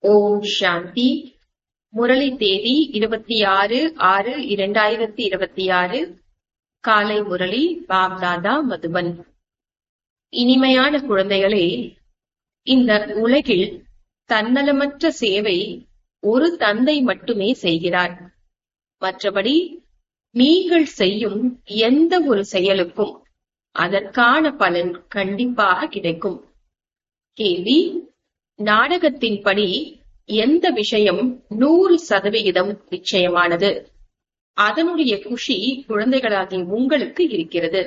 ஓம் சாந்தி முரளி தேதி இருபத்தி ஆறு ஆறு இரண்டாயிரத்தி இருபத்தி ஆறு காலை முரளி பாப்தாதா மதுபன் இனிமையான குழந்தைகளே இந்த உலகில் தன்னலமற்ற சேவை ஒரு தந்தை மட்டுமே செய்கிறார் மற்றபடி நீங்கள் செய்யும் எந்த ஒரு செயலுக்கும் அதற்கான பலன் கண்டிப்பாக கிடைக்கும் கேள்வி நாடகத்தின்படி எந்த விஷயம் நூறு சதவிகிதம் நிச்சயமானது அதனுடைய குஷி குழந்தைகளாகிய உங்களுக்கு இருக்கிறது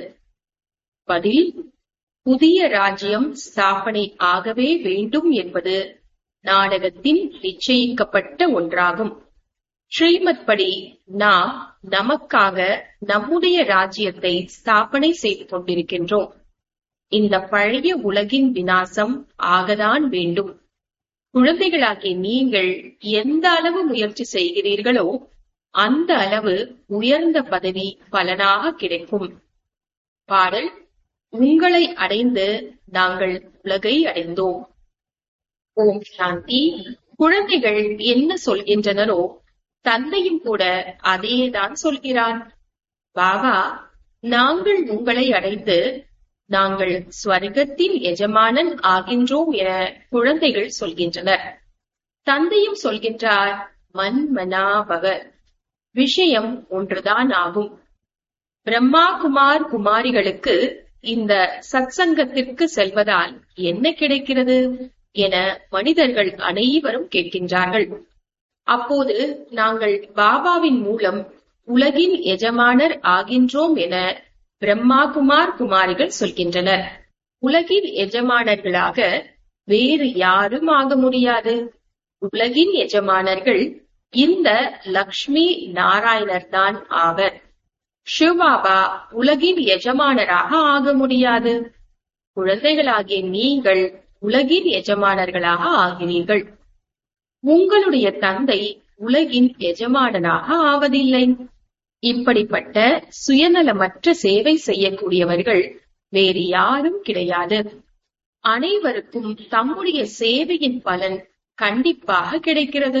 பதில் புதிய ராஜ்யம் ஸ்தாபனை ஆகவே வேண்டும் என்பது நாடகத்தின் நிச்சயிக்கப்பட்ட ஒன்றாகும் ஸ்ரீமத் படி நாம் நமக்காக நம்முடைய ராஜ்யத்தை ஸ்தாபனை செய்து கொண்டிருக்கின்றோம் இந்த பழைய உலகின் வினாசம் ஆகதான் வேண்டும் குழந்தைகளாகிய நீங்கள் எந்த அளவு முயற்சி செய்கிறீர்களோ அந்த அளவு உயர்ந்த பதவி பலனாக கிடைக்கும் பாடல் உங்களை அடைந்து நாங்கள் உலகை அடைந்தோம் ஓம் சாந்தி குழந்தைகள் என்ன சொல்கின்றனரோ தந்தையும் கூட அதையேதான் சொல்கிறார் பாபா நாங்கள் உங்களை அடைந்து நாங்கள் ஸ்வர்க்கத்தின் எஜமானன் ஆகின்றோம் என குழந்தைகள் சொல்கின்றனர் தந்தையும் சொல்கின்றார் மன் மனாபக விஷயம் ஒன்றுதான் ஆகும் பிரம்மா குமார் குமாரிகளுக்கு இந்த சத்சங்கத்திற்கு செல்வதால் என்ன கிடைக்கிறது என மனிதர்கள் அனைவரும் கேட்கின்றார்கள் அப்போது நாங்கள் பாபாவின் மூலம் உலகின் எஜமானர் ஆகின்றோம் என பிரம்மா குமார் குமாரிகள் சொல்கின்றனர் உலகின் எஜமானர்களாக வேறு யாரும் ஆக முடியாது உலகின் எஜமானர்கள் இந்த லக்ஷ்மி நாராயணர் தான் ஆவர் சிவபாபா உலகின் எஜமானராக ஆக முடியாது குழந்தைகளாகிய நீங்கள் உலகின் எஜமானர்களாக ஆகிறீர்கள் உங்களுடைய தந்தை உலகின் எஜமானனாக ஆவதில்லை இப்படிப்பட்ட சுயநலமற்ற சேவை செய்யக்கூடியவர்கள் வேறு யாரும் கிடையாது அனைவருக்கும் தம்முடைய சேவையின் பலன் கண்டிப்பாக கிடைக்கிறது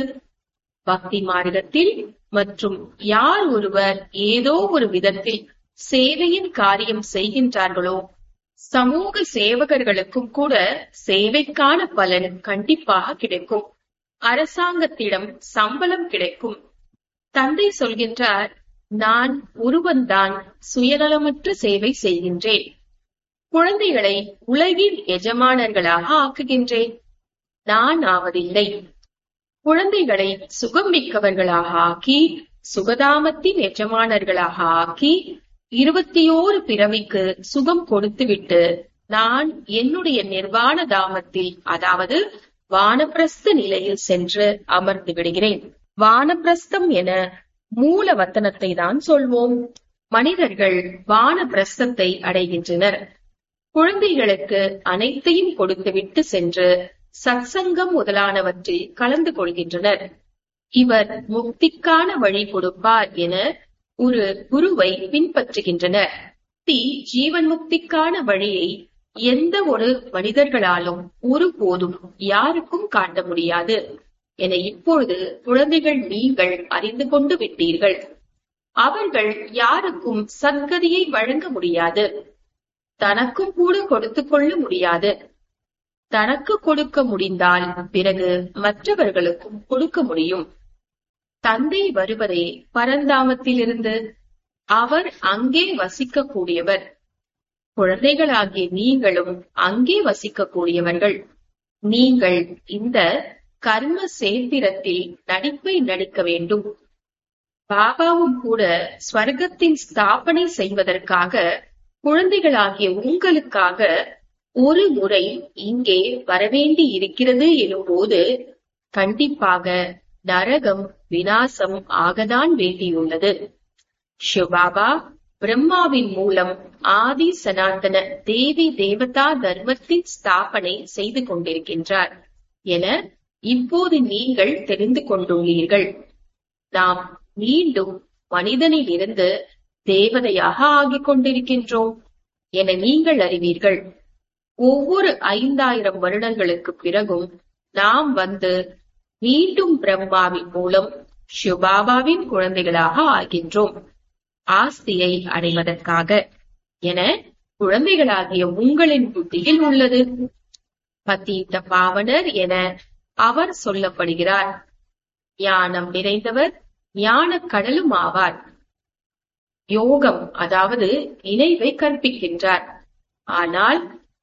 பக்தி மார்க்கத்தில் மற்றும் யார் ஒருவர் ஏதோ ஒரு விதத்தில் சேவையின் காரியம் செய்கின்றார்களோ சமூக சேவகர்களுக்கும் கூட சேவைக்கான பலன் கண்டிப்பாக கிடைக்கும் அரசாங்கத்திடம் சம்பளம் கிடைக்கும் தந்தை சொல்கின்றார் நான் ஒருவன்தான் சுயநலமற்ற சேவை செய்கின்றேன் குழந்தைகளை உலகின் எஜமானர்களாக ஆக்குகின்றேன் நான் ஆவதில்லை குழந்தைகளை சுகம் மிக்கவர்களாக ஆக்கி சுகதாமத்தின் எஜமானர்களாக ஆக்கி இருபத்தி ஓரு பிறவிக்கு சுகம் கொடுத்துவிட்டு நான் என்னுடைய நிர்வாண தாமத்தில் அதாவது வானப்பிரஸ்த நிலையில் சென்று அமர்ந்து விடுகிறேன் வானப்பிரஸ்தம் என மூல வத்தனத்தை தான் சொல்வோம் மனிதர்கள் வானப்பிரஸ்தத்தை அடைகின்றனர் குழந்தைகளுக்கு அனைத்தையும் கொடுத்துவிட்டு சென்று சத்சங்கம் முதலானவற்றில் கலந்து கொள்கின்றனர் இவர் முக்திக்கான வழி கொடுப்பார் என ஒரு குருவை பின்பற்றுகின்றனர் தி ஜீவன் முக்திக்கான வழியை எந்த ஒரு மனிதர்களாலும் ஒருபோதும் யாருக்கும் காட்ட முடியாது என இப்பொழுது குழந்தைகள் நீங்கள் அறிந்து கொண்டு விட்டீர்கள் அவர்கள் யாருக்கும் சத்கதியை வழங்க முடியாது தனக்கும் கூட கொடுத்து கொள்ள முடியாது தனக்கு கொடுக்க முடிந்தால் பிறகு மற்றவர்களுக்கும் கொடுக்க முடியும் தந்தை வருவதே பரந்தாமத்திலிருந்து அவர் அங்கே வசிக்கக்கூடியவர் குழந்தைகளாகிய நீங்களும் அங்கே வசிக்கக்கூடியவர்கள் நீங்கள் இந்த கர்ம சேத்திரத்தில் நடிப்பை நடிக்க வேண்டும் பாபாவும் கூட ஸ்வர்க்கத்தின் ஸ்தாபனை செய்வதற்காக குழந்தைகளாகிய உங்களுக்காக ஒரு முறை இங்கே வரவேண்டி இருக்கிறது எனும்போது கண்டிப்பாக நரகம் வினாசம் ஆகதான் வேண்டியுள்ளது சிவபாபா பிரம்மாவின் மூலம் ஆதி சனாதன தேவி தேவதா தர்மத்தின் ஸ்தாபனை செய்து கொண்டிருக்கின்றார் என இப்போது நீங்கள் தெரிந்து கொண்டுள்ளீர்கள் நாம் மீண்டும் மனிதனில் இருந்து தேவதையாக ஆகிக் கொண்டிருக்கின்றோம் என நீங்கள் அறிவீர்கள் ஒவ்வொரு ஐந்தாயிரம் வருடங்களுக்கு பிறகும் நாம் வந்து மீண்டும் பிரம்மாவின் மூலம் சிவபாபாவின் குழந்தைகளாக ஆகின்றோம் ஆஸ்தியை அடைவதற்காக என குழந்தைகளாகிய உங்களின் புத்தியில் உள்ளது பத்தீத்த பாவனர் என அவர் சொல்லப்படுகிறார் ஞானம் நிறைந்தவர் ஞான கடலும் ஆவார் யோகம் அதாவது நினைவை கற்பிக்கின்றார் ஆனால்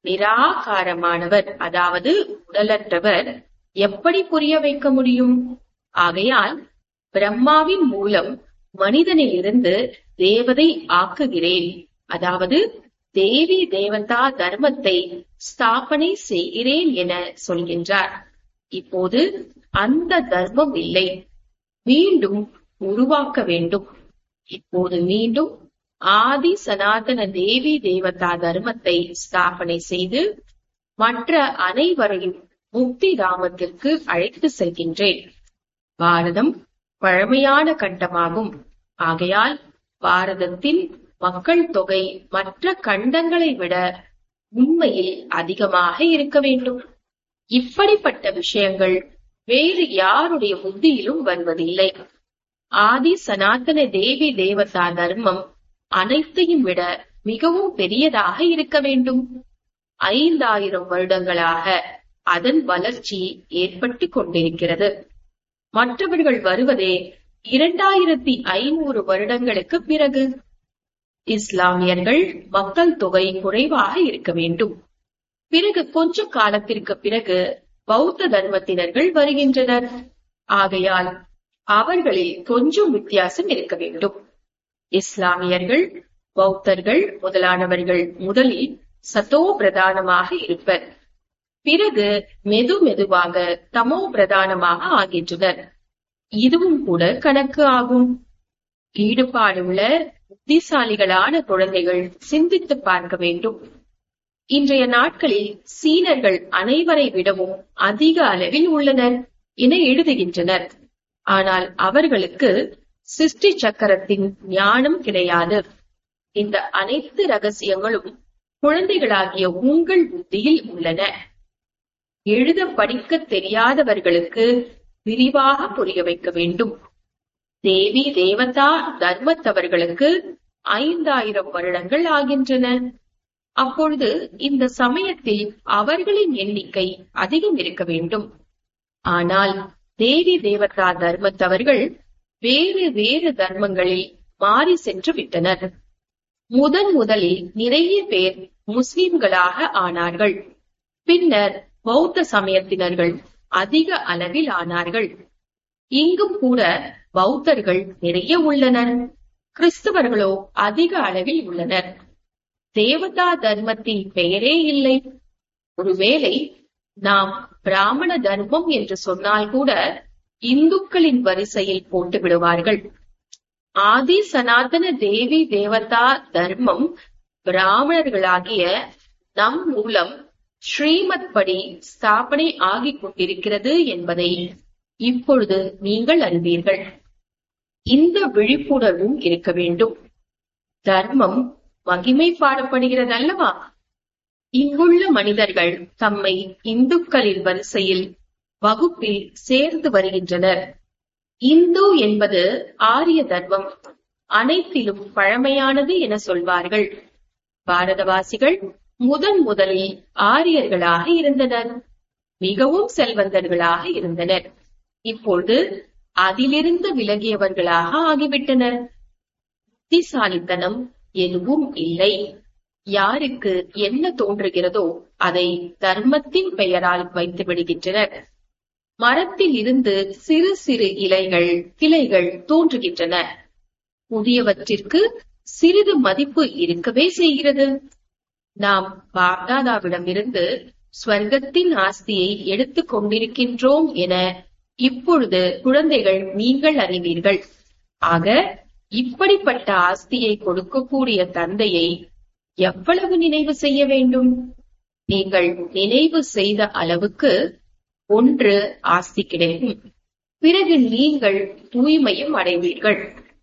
நிராகாரமானவர் அதாவது உடலற்றவர் எப்படி புரிய வைக்க முடியும் ஆகையால் பிரம்மாவின் மூலம் மனிதனிலிருந்து தேவதை ஆக்குகிறேன் அதாவது தேவி தேவதா தர்மத்தை ஸ்தாபனை செய்கிறேன் என சொல்கின்றார் இப்போது அந்த தர்மம் இல்லை மீண்டும் உருவாக்க வேண்டும் இப்போது மீண்டும் ஆதி சனாதன தேவி தேவதா தர்மத்தை ஸ்தாபனை செய்து மற்ற அனைவரையும் முக்தி ராமத்திற்கு அழைத்து செல்கின்றேன் பாரதம் பழமையான கண்டமாகும் ஆகையால் பாரதத்தின் மக்கள் தொகை மற்ற கண்டங்களை விட உண்மையில் அதிகமாக இருக்க வேண்டும் இப்படிப்பட்ட விஷயங்கள் வேறு யாருடைய புத்தியிலும் வருவதில்லை ஆதி சனாதன தேவி தேவதா தர்மம் அனைத்தையும் விட மிகவும் பெரியதாக இருக்க வேண்டும் ஐந்தாயிரம் வருடங்களாக அதன் வளர்ச்சி ஏற்பட்டு கொண்டிருக்கிறது மற்றவர்கள் வருவதே இரண்டாயிரத்தி ஐநூறு வருடங்களுக்கு பிறகு இஸ்லாமியர்கள் மக்கள் தொகை குறைவாக இருக்க வேண்டும் பிறகு கொஞ்ச காலத்திற்கு பிறகு பௌத்த தர்மத்தினர்கள் வருகின்றனர் ஆகையால் அவர்களில் கொஞ்சம் வித்தியாசம் இருக்க வேண்டும் இஸ்லாமியர்கள் பௌத்தர்கள் முதலானவர்கள் முதலில் சத்தோ பிரதானமாக இருப்பர் பிறகு மெது மெதுவாக தமோ பிரதானமாக ஆகின்றனர் இதுவும் கூட கணக்கு ஆகும் ஈடுபாடுள்ள புத்திசாலிகளான குழந்தைகள் சிந்தித்து பார்க்க வேண்டும் இன்றைய நாட்களில் சீனர்கள் அனைவரை விடவும் அதிக அளவில் உள்ளனர் என எழுதுகின்றனர் ஆனால் அவர்களுக்கு சிருஷ்டி சக்கரத்தின் ஞானம் கிடையாது இந்த அனைத்து ரகசியங்களும் குழந்தைகளாகிய உங்கள் புத்தியில் உள்ளன எழுத படிக்க தெரியாதவர்களுக்கு விரிவாக புரிய வைக்க வேண்டும் தேவி தேவதா தர்மத்தவர்களுக்கு ஐந்தாயிரம் வருடங்கள் ஆகின்றன அப்பொழுது இந்த சமயத்தில் அவர்களின் எண்ணிக்கை அதிகம் இருக்க வேண்டும் ஆனால் தேவி தேவதா தர்மத்தவர்கள் வேறு வேறு தர்மங்களில் மாறி சென்று விட்டனர் முதன் முதலில் நிறைய பேர் முஸ்லிம்களாக ஆனார்கள் பின்னர் பௌத்த சமயத்தினர்கள் அதிக அளவில் ஆனார்கள் இங்கும் கூட பௌத்தர்கள் நிறைய உள்ளனர் கிறிஸ்தவர்களோ அதிக அளவில் உள்ளனர் தேவதா தர்மத்தின் பெயரே இல்லை ஒருவேளை நாம் பிராமண தர்மம் என்று சொன்னால் கூட இந்துக்களின் வரிசையில் போட்டு விடுவார்கள் ஆதி சனாதன தேவி தேவதா தர்மம் பிராமணர்களாகிய நம் மூலம் ஸ்ரீமத் படி ஸ்தாபனை ஆகிக் கொண்டிருக்கிறது என்பதை இப்பொழுது நீங்கள் அறிவீர்கள் இந்த விழிப்புணர்வும் இருக்க வேண்டும் தர்மம் மகிமை பாடப்படுகிறது அல்லவா இங்குள்ள மனிதர்கள் தம்மை இந்துக்களின் வரிசையில் வகுப்பில் சேர்ந்து வருகின்றனர் இந்து என்பது ஆரிய தர்மம் அனைத்திலும் பழமையானது என சொல்வார்கள் பாரதவாசிகள் முதன் முதலில் ஆரியர்களாக இருந்தனர் மிகவும் செல்வந்தர்களாக இருந்தனர் இப்பொழுது அதிலிருந்து விலகியவர்களாக ஆகிவிட்டனர் புத்திசாலித்தனம் எதுவும் இல்லை யாருக்கு என்ன தோன்றுகிறதோ அதை தர்மத்தின் பெயரால் வைத்து விடுகின்றனர் மரத்தில் இருந்து சிறு சிறு இலைகள் கிளைகள் தோன்றுகின்றன புதியவற்றிற்கு சிறிது மதிப்பு இருக்கவே செய்கிறது நாம் பாப்தாதாவிடமிருந்து ஸ்வர்க்கத்தின் ஆஸ்தியை எடுத்துக் கொண்டிருக்கின்றோம் என இப்பொழுது குழந்தைகள் நீங்கள் அறிவீர்கள் ஆக இப்படிப்பட்ட ஆஸ்தியை கொடுக்கக்கூடிய தந்தையை எவ்வளவு நினைவு செய்ய வேண்டும் நீங்கள் நினைவு செய்த அளவுக்கு ஒன்று ஆஸ்தி கிடைக்கும் பிறகு நீங்கள் தூய்மையும் அடைவீர்கள்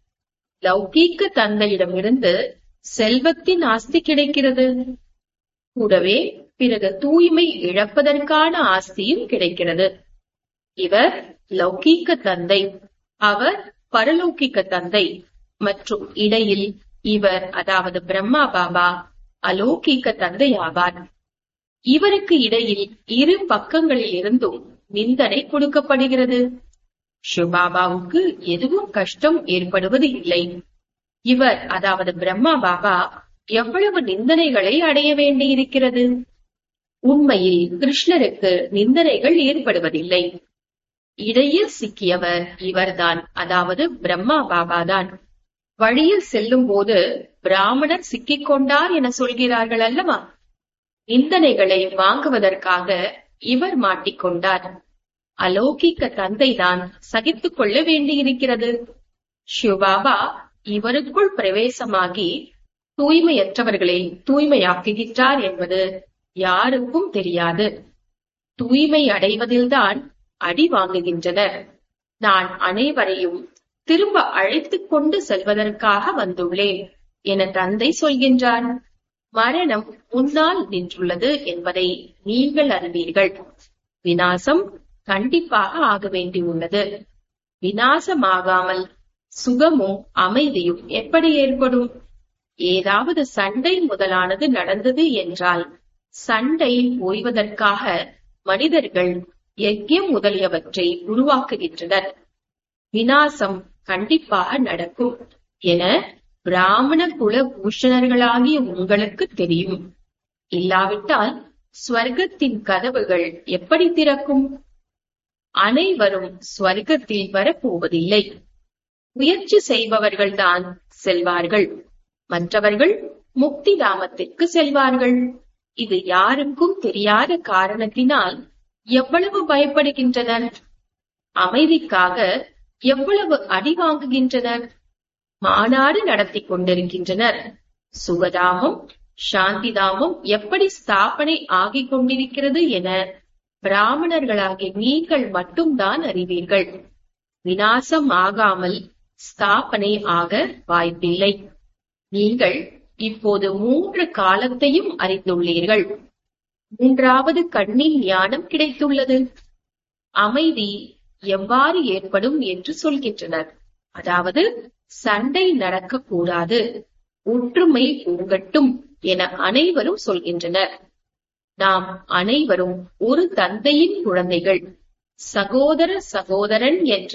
லௌகீக தந்தையிடமிருந்து செல்வத்தின் ஆஸ்தி கிடைக்கிறது கூடவே பிறகு தூய்மை இழப்பதற்கான ஆஸ்தியும் கிடைக்கிறது இவர் லௌகீக தந்தை அவர் பரலௌகிக்க தந்தை மற்றும் இடையில் இவர் அதாவது பிரம்மா பாபா அலௌகிக்க தந்தை ஆவார் இவருக்கு இடையில் இரு பக்கங்களில் இருந்தும் நிந்தனை கொடுக்கப்படுகிறது சிவபாபாவுக்கு எதுவும் கஷ்டம் ஏற்படுவது இல்லை இவர் அதாவது பிரம்மா பாபா எவ்வளவு நிந்தனைகளை அடைய வேண்டியிருக்கிறது உண்மையில் கிருஷ்ணருக்கு நிந்தனைகள் ஏற்படுவதில்லை இடையில் சிக்கியவர் இவர்தான் அதாவது பிரம்மா பாபாதான் வழியில் செல்லும் போது பிராமணர் சிக்கிக் கொண்டார் என சொல்கிறார்கள் அல்லவா நிந்தனைகளை வாங்குவதற்காக இவர் மாட்டிக்கொண்டார் அலௌகிக்க தந்தைதான் சகித்துக் கொள்ள வேண்டியிருக்கிறது சிவபாபா இவருக்குள் பிரவேசமாகி தூய்மையற்றவர்களை தூய்மையாக்குகின்றார் என்பது யாருக்கும் தெரியாது தூய்மை அடைவதில்தான் அடி வாங்குகின்றனர் நான் அனைவரையும் திரும்ப அழைத்துக் கொண்டு செல்வதற்காக வந்துள்ளேன் என தந்தை சொல்கின்றார் மரணம் முன்னால் நின்றுள்ளது என்பதை நீங்கள் அறிவீர்கள் வினாசம் கண்டிப்பாக ஆக வேண்டியுள்ளது வினாசமாகாமல் சுகமும் அமைதியும் எப்படி ஏற்படும் ஏதாவது சண்டை முதலானது நடந்தது என்றால் சண்டை ஓய்வதற்காக மனிதர்கள் யஜ்யம் முதலியவற்றை உருவாக்குகின்றனர் வினாசம் கண்டிப்பாக நடக்கும் என பிராமண குல பூஷணர்களாகிய உங்களுக்கு தெரியும் இல்லாவிட்டால் ஸ்வர்க்கத்தின் கதவுகள் எப்படி திறக்கும் அனைவரும் ஸ்வர்க்கத்தில் வரப்போவதில்லை முயற்சி செய்பவர்கள்தான் செல்வார்கள் மற்றவர்கள் முக்தி தாமத்திற்கு செல்வார்கள் இது யாருக்கும் தெரியாத காரணத்தினால் எவ்வளவு பயப்படுகின்றனர் அமைதிக்காக எவ்வளவு அடி வாங்குகின்றனர் மாநாடு நடத்தி கொண்டிருக்கின்றனர் சுகதாமம் சாந்திதாமம் எப்படி ஸ்தாபனை ஆகிக் கொண்டிருக்கிறது என பிராமணர்களாகிய நீங்கள் மட்டும்தான் அறிவீர்கள் வினாசம் ஆகாமல் ஸ்தாபனை ஆக வாய்ப்பில்லை நீங்கள் இப்போது மூன்று காலத்தையும் அறிந்துள்ளீர்கள் மூன்றாவது கண்ணின் ஞானம் கிடைத்துள்ளது அமைதி எவ்வாறு ஏற்படும் என்று சொல்கின்றனர் அதாவது சண்டை நடக்கக்கூடாது ஒற்றுமை பொங்கட்டும் என அனைவரும் சொல்கின்றனர் நாம் அனைவரும் ஒரு தந்தையின் குழந்தைகள் சகோதர சகோதரன் என்ற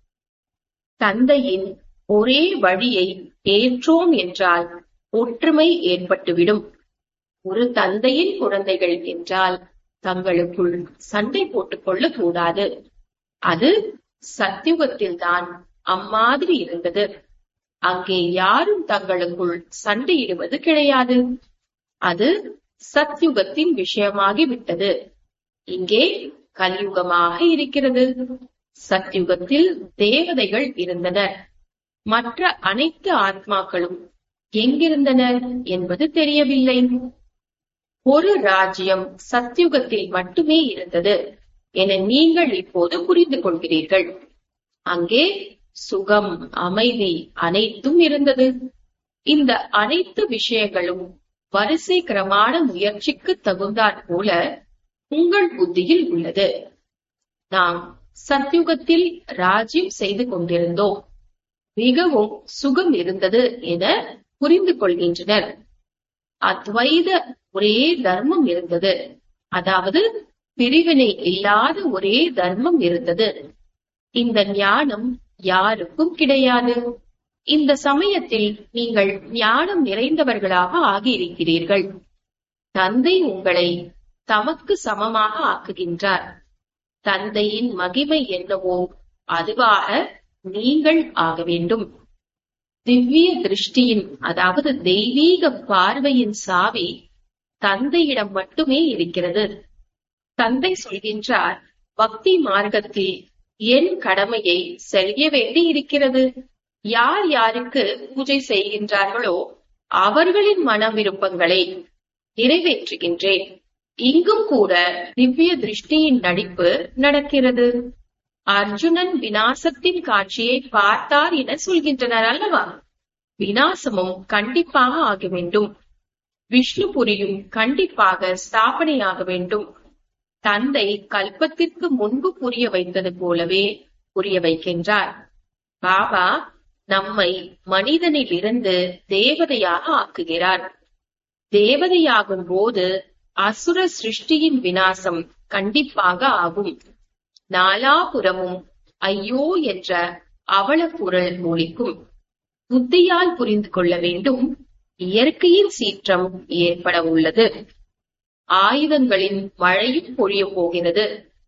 தந்தையின் ஒரே வழியை ஏற்றோம் என்றால் ஒற்றுமை ஏற்பட்டுவிடும் ஒரு தந்தையின் குழந்தைகள் என்றால் தங்களுக்குள் சண்டை போட்டுக் கொள்ளக் கூடாது அது சத்தியுகத்தில்தான் அம்மாதிரி இருந்தது அங்கே யாரும் தங்களுக்குள் சண்டையிடுவது கிடையாது அது சத்யுகத்தின் விஷயமாகி விட்டது இங்கே கலியுகமாக இருக்கிறது சத்யுகத்தில் தேவதைகள் இருந்தனர் மற்ற அனைத்து ஆத்மாக்களும் எங்கிருந்தனர் என்பது தெரியவில்லை ஒரு ராஜ்யம் சத்யுகத்தில் மட்டுமே இருந்தது என நீங்கள் இப்போது புரிந்து கொள்கிறீர்கள் அங்கே சுகம் அமைதி அனைத்தும் இருந்தது இந்த அனைத்து விஷயங்களும் வரிசை கிரமான முயற்சிக்கு தகுந்தாற் போல உங்கள் புத்தியில் உள்ளது நாம் சத்யுகத்தில் ராஜ்யம் செய்து கொண்டிருந்தோம் மிகவும் சுகம் இருந்தது என புரிந்து கொள்கின்றனர் அத்வைத ஒரே தர்மம் இருந்தது அதாவது பிரிவினை இல்லாத ஒரே தர்மம் இருந்தது இந்த ஞானம் யாருக்கும் கிடையாது இந்த சமயத்தில் நீங்கள் ஞானம் நிறைந்தவர்களாக ஆகியிருக்கிறீர்கள் தந்தை உங்களை தமக்கு சமமாக ஆக்குகின்றார் தந்தையின் மகிமை என்னவோ அதுவாக நீங்கள் ஆக வேண்டும் திவ்ய திருஷ்டியின் அதாவது தெய்வீக பார்வையின் சாவி தந்தையிடம் மட்டுமே இருக்கிறது தந்தை சொல்கின்றார் பக்தி மார்க்கத்தில் என் கடமையை செய்ய வேண்டி இருக்கிறது யார் யாருக்கு பூஜை செய்கின்றார்களோ அவர்களின் மன விருப்பங்களை நிறைவேற்றுகின்றேன் இங்கும் கூட திவ்ய திருஷ்டியின் நடிப்பு நடக்கிறது அர்ஜுனன் வினாசத்தின் காட்சியை பார்த்தார் என சொல்கின்றனர் அல்லவா வினாசமும் கண்டிப்பாக ஆக வேண்டும் விஷ்ணுபுரியும் கண்டிப்பாக ஸ்தாபனையாக வேண்டும் தந்தை கல்பத்திற்கு முன்பு புரிய வைத்தது போலவே புரிய வைக்கின்றார் பாபா நம்மை மனிதனில் இருந்து தேவதையாக ஆக்குகிறார் தேவதையாகும் போது அசுர சிருஷ்டியின் வினாசம் கண்டிப்பாக ஆகும் நாலாபுறமும் ஐயோ என்ற அவல குரல் மூலிக்கும் புத்தியால் புரிந்து கொள்ள வேண்டும் இயற்கையின் சீற்றம் ஏற்பட உள்ளது ஆயுதங்களின் மழையும் பொழிய போகிறது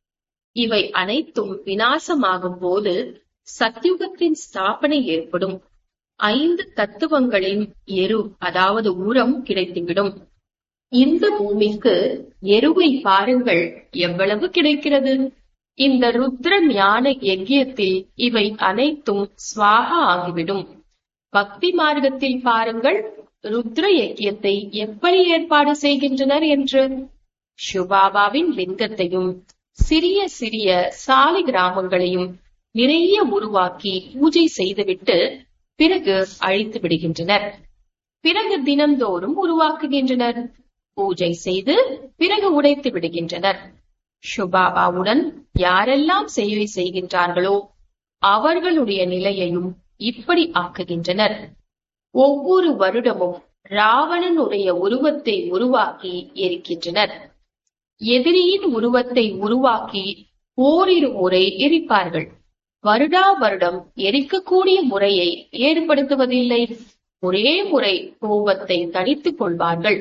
இவை அனைத்தும் வினாசமாகும் போது சத்யுகத்தின் ஸ்தாபனை ஏற்படும் ஐந்து தத்துவங்களின் எரு அதாவது உரம் கிடைத்துவிடும் இந்த பூமிக்கு எருவை பாருங்கள் எவ்வளவு கிடைக்கிறது இந்த ருத்ர ஞான யஜ்யத்தில் இவை அனைத்தும் ஸ்வாகா ஆகிவிடும் பக்தி மார்க்கத்தில் பாருங்கள் ருத்ர யஜ்யத்தை எப்படி ஏற்பாடு செய்கின்றனர் என்று ஷுபாபாவின் லிங்கத்தையும் சிறிய சிறிய சாலை கிராமங்களையும் நிறைய உருவாக்கி பூஜை செய்துவிட்டு பிறகு அழித்து விடுகின்றனர் பிறகு தினந்தோறும் உருவாக்குகின்றனர் பூஜை செய்து பிறகு உடைத்து விடுகின்றனர் ஷுபாபாவுடன் யாரெல்லாம் சேவை செய்கின்றார்களோ அவர்களுடைய நிலையையும் இப்படி ஆக்குகின்றனர் ஒவ்வொரு வருடமும் ராவணனுடைய உருவத்தை உருவாக்கி எரிக்கின்றனர் எதிரியின் உருவத்தை உருவாக்கி ஓரிரு முறை எரிப்பார்கள் வருடா வருடம் எரிக்கக்கூடிய முறையை ஏற்படுத்துவதில்லை ஒரே முறை கோபத்தை தணித்துக் கொள்வார்கள்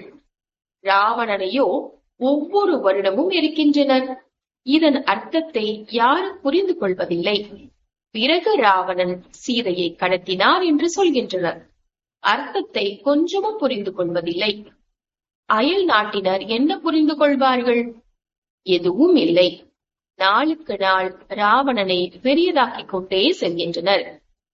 ராவணனையோ ஒவ்வொரு வருடமும் எரிக்கின்றனர் இதன் அர்த்தத்தை யாரும் புரிந்து கொள்வதில்லை பிறகு ராவணன் சீதையை கடத்தினார் என்று சொல்கின்றனர் அர்த்தத்தை கொஞ்சமும் புரிந்து கொள்வதில்லை அயல் நாட்டினர் என்ன புரிந்து கொள்வார்கள் எதுவும் இல்லை நாளுக்கு நாள் ராவணனை பெரியதாக்கிக் கொண்டே செல்கின்றனர்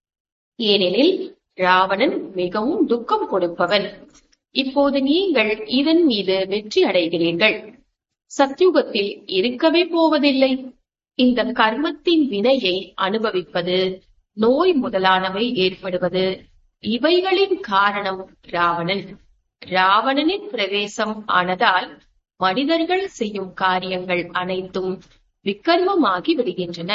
ஏனெனில் ராவணன் மிகவும் துக்கம் கொடுப்பவன் இப்போது நீங்கள் இதன் மீது வெற்றி அடைகிறீர்கள் சத்யுகத்தில் இருக்கவே போவதில்லை இந்த கர்மத்தின் வினையை அனுபவிப்பது நோய் முதலானவை ஏற்படுவது இவைகளின் காரணம் ராவணன் ராவணனின் பிரவேசம் ஆனதால் மனிதர்கள் செய்யும் காரியங்கள் அனைத்தும் விக்கர்மமாகி விடுகின்றன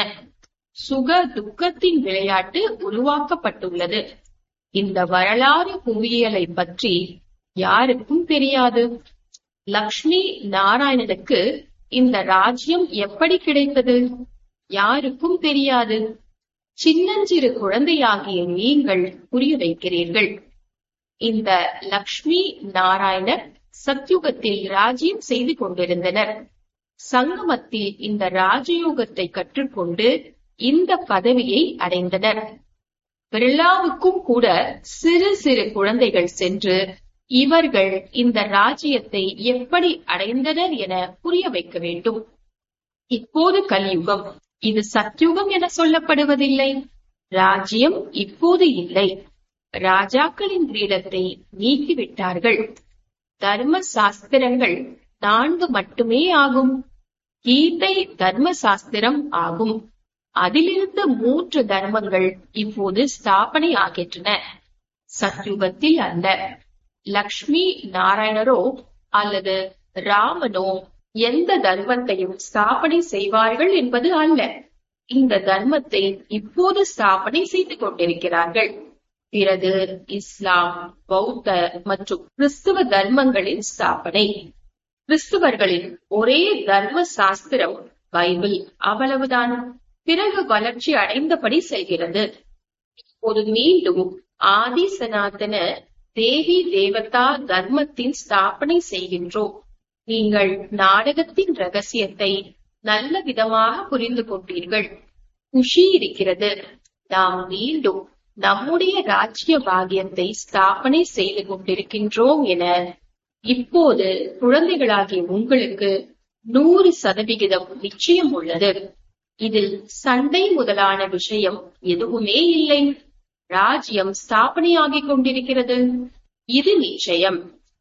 சுக துக்கத்தின் விளையாட்டு உருவாக்கப்பட்டுள்ளது இந்த வரலாறு புவியியலை பற்றி யாருக்கும் தெரியாது லக்ஷ்மி நாராயணனுக்கு இந்த ராஜ்யம் எப்படி கிடைத்தது யாருக்கும் தெரியாது சின்னஞ்சிறு குழந்தையாகிய நீங்கள் புரிய வைக்கிறீர்கள் இந்த லக்ஷ்மி நாராயணர் சத்யுகத்தில் ராஜ்யம் செய்து கொண்டிருந்தனர் சங்கமத்தில் இந்த ராஜயோகத்தை கற்றுக்கொண்டு இந்த பதவியை அடைந்தனர் பிர்லாவுக்கும் கூட சிறு சிறு குழந்தைகள் சென்று இவர்கள் இந்த ராஜ்யத்தை எப்படி அடைந்தனர் என புரிய வைக்க வேண்டும் இப்போது கலியுகம் இது சத்யுகம் என சொல்லப்படுவதில்லை ராஜ்யம் இப்போது இல்லை ராஜாக்களின் கிரீடத்தை நீக்கிவிட்டார்கள் தர்ம சாஸ்திரங்கள் நான்கு மட்டுமே ஆகும் கீதை தர்ம சாஸ்திரம் ஆகும் அதிலிருந்து மூன்று தர்மங்கள் இப்போது ஸ்தாபனை ஆகின்றன சத்யுகத்தில் அல்ல லக்ஷ்மி நாராயணரோ அல்லது ராமனோ எந்த தர்மத்தையும் ஸ்தாபனை செய்வார்கள் என்பது அல்ல இந்த தர்மத்தை இப்போது ஸ்தாபனை செய்து கொண்டிருக்கிறார்கள் பிறகு இஸ்லாம் பௌத்த மற்றும் கிறிஸ்துவ தர்மங்களின் ஸ்தாபனை கிறிஸ்துவர்களின் ஒரே தர்ம சாஸ்திரம் பைபிள் அவ்வளவுதான் பிறகு வளர்ச்சி அடைந்தபடி செல்கிறது இப்போது மீண்டும் ஆதி சனாதன தேவி தேவதா தர்மத்தின் ஸ்தாபனை செய்கின்றோம் நீங்கள் நாடகத்தின் ரகசியத்தை நல்ல விதமாக புரிந்து கொண்டீர்கள் குஷி இருக்கிறது நாம் மீண்டும் நம்முடைய ராஜ்ய பாகியத்தை ஸ்தாபனை செய்து கொண்டிருக்கின்றோம் என இப்போது குழந்தைகளாகிய உங்களுக்கு நூறு சதவிகிதம் நிச்சயம் உள்ளது இதில் சண்டை முதலான விஷயம் எதுவுமே இல்லை ராஜ்யம் ஸ்தாபனையாகிக் கொண்டிருக்கிறது இது நிச்சயம்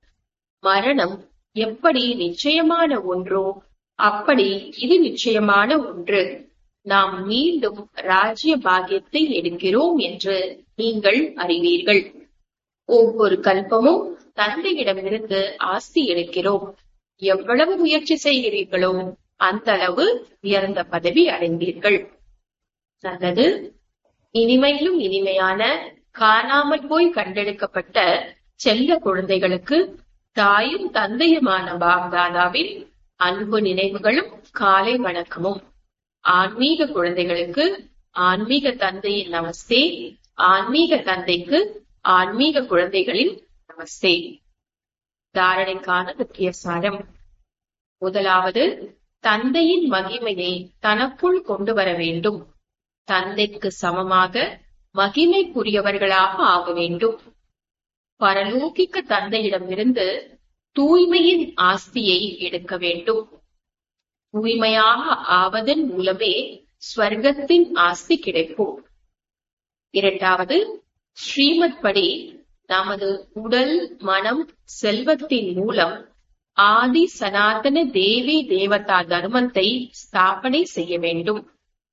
மரணம் எப்படி நிச்சயமான ஒன்றோ அப்படி இது நிச்சயமான ஒன்று நாம் மீண்டும் ராஜ்ய பாகியத்தை எடுக்கிறோம் என்று நீங்கள் அறிவீர்கள் ஒவ்வொரு கல்பமும் தந்தையிடமிருந்து ஆஸ்தி எடுக்கிறோம் எவ்வளவு முயற்சி செய்கிறீர்களோ அந்த அளவு உயர்ந்த பதவி அடைந்தீர்கள் நல்லது இனிமையிலும் இனிமையான காணாமல் போய் கண்டெடுக்கப்பட்ட செல்ல குழந்தைகளுக்கு தாயும் தந்தையுமான பாப்தாதாவின் அன்பு நினைவுகளும் காலை வணக்கமும் ஆன்மீக குழந்தைகளுக்கு ஆன்மீக தந்தையின் நமஸ்தே ஆன்மீக தந்தைக்கு ஆன்மீக குழந்தைகளின் நமஸ்தே தாரணைக்கான முக்கிய சாரம் முதலாவது தந்தையின் மகிமையை தனக்குள் கொண்டு வர வேண்டும் தந்தைக்கு சமமாக மகிமைக்குரியவர்களாக ஆக வேண்டும் பரலோகிக்க தந்தையிடமிருந்து தூய்மையின் ஆஸ்தியை எடுக்க வேண்டும் தூய்மையாக ஆவதன் மூலமே ஸ்வர்க்கத்தின் ஆஸ்தி கிடைக்கும் இரண்டாவது ஸ்ரீமத் படி நமது உடல் மனம் செல்வத்தின் மூலம் ஆதி சனாதன தேவி தேவதா தர்மத்தை ஸ்தாபனை செய்ய வேண்டும்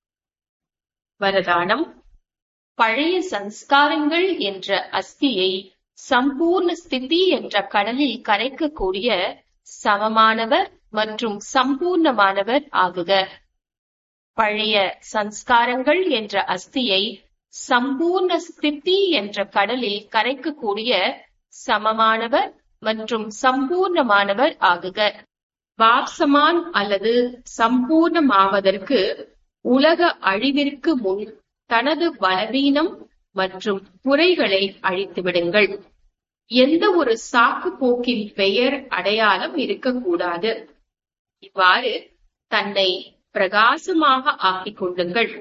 வரதானம் பழைய சம்ஸ்காரங்கள் என்ற அஸ்தியை சம்பூர்ண ஸ்திதி என்ற கடலில் கரைக்கக்கூடிய சமமானவர் மற்றும் சம்பூர்ணமானவர் ஆகுக பழைய சம்ஸ்காரங்கள் என்ற அஸ்தியை சம்பூர்ண ஸ்திதி என்ற கடலில் கரைக்கக்கூடிய சமமானவர் மற்றும் சம்பூர்ணமானவர் ஆகுக வாப்சமான் அல்லது சம்பூர்ணமாவதற்கு உலக அழிவிற்கு முன் தனது பலவீனம் மற்றும் குறைகளை அழித்துவிடுங்கள் எந்த ஒரு சாக்கு போக்கின் பெயர் அடையாளம் இருக்கக்கூடாது இவ்வாறு தன்னை பிரகாசமாக ஆக்கிக் கொள்ளுங்கள்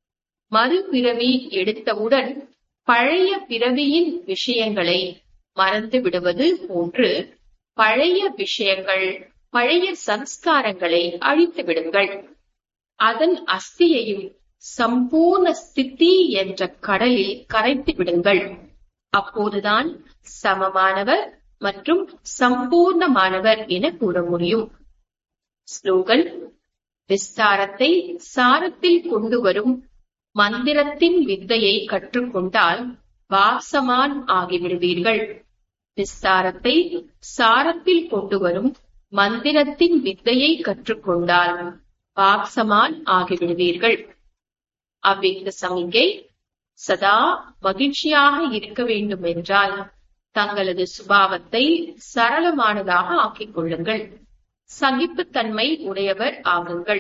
மறுபிறவி எடுத்தவுடன் பழைய பிறவியின் விஷயங்களை மறந்து விடுவது போன்று பழைய விஷயங்கள் பழைய சம்ஸ்காரங்களை அழித்து விடுங்கள் அதன் அஸ்தியையும் சம்பூர்ண ஸ்திதி என்ற கடலில் கரைத்து விடுங்கள் அப்போதுதான் சமமானவர் மற்றும் சம்பூர்ணமானவர் என கூற முடியும் ஸ்லோகன் விஸ்தாரத்தை சாரத்தில் கொண்டு வரும் மந்திரத்தின் வித்தையை கற்றுக்கொண்டால் வாசமான் ஆகிவிடுவீர்கள் விஸ்தாரத்தை சாரத்தில் கொண்டு வரும் மந்திரத்தின் வித்தையை கற்றுக்கொண்டால் வாக்சமான் ஆகிவிடுவீர்கள் அவ்வித சமிகை சதா மகிழ்ச்சியாக இருக்க வேண்டும் என்றால் தங்களது சுபாவத்தை சரளமானதாக ஆக்கிக் கொள்ளுங்கள் சகிப்புத்தன்மை உடையவர் ஆகுங்கள்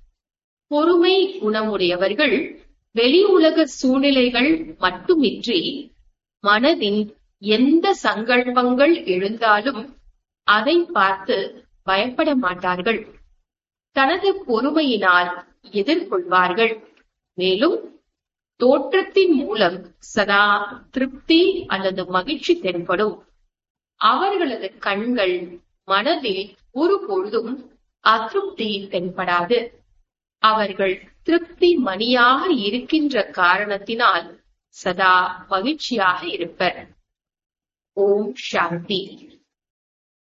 பொறுமை குணமுடையவர்கள் வெளி உலக சூழ்நிலைகள் மட்டுமின்றி மனதின் எந்த சங்கல்பங்கள் எழுந்தாலும் அதை பார்த்து பயப்பட மாட்டார்கள் தனது பொறுமையினால் எதிர்கொள்வார்கள் மேலும் தோற்றத்தின் மூலம் சதா திருப்தி அல்லது மகிழ்ச்சி தென்படும் அவர்களது கண்கள் மனதில் ஒருபொழுதும் அதிருப்தி தென்படாது அவர்கள் திருப்தி மணியாக இருக்கின்ற காரணத்தினால் சதா மகிழ்ச்சியாக இருப்பர் ஓம் சாந்தி